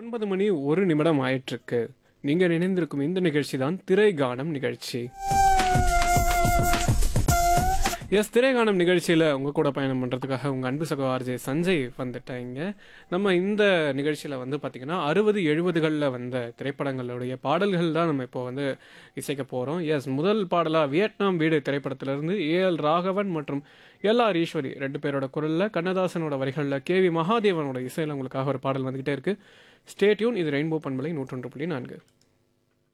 ஒன்பது மணி ஒரு நிமிடம் ஆயிட்டிருக்கு நீங்கள் இணைந்திருக்கும் இந்த நிகழ்ச்சி தான் திரைகானம் நிகழ்ச்சி எஸ் திரைகானம் நிகழ்ச்சியில் உங்கள் கூட பயணம் பண்ணுறதுக்காக உங்கள் அன்பு சகோ ஆர்ஜே சஞ்சய் வந்துட்டாங்க நம்ம இந்த நிகழ்ச்சியில் வந்து பார்த்திங்கன்னா அறுபது எழுபதுகளில் வந்த திரைப்படங்களுடைய பாடல்கள் தான் நம்ம இப்போ வந்து இசைக்க போகிறோம் எஸ் முதல் பாடலாக வியட்நாம் வீடு திரைப்படத்திலிருந்து ஏஎல் ராகவன் மற்றும் எல்ஆர் ஈஸ்வரி ரெண்டு பேரோட குரலில் கண்ணதாசனோட வரிகளில் கேவி மகாதேவனோட இசையில் உங்களுக்காக ஒரு பாடல் வந்துக்கிட்டே இருக்குது ஸ்டேட்யூன் இது ரெயின்போ பண்பலை நூற்றொன்று புள்ளி நான்கு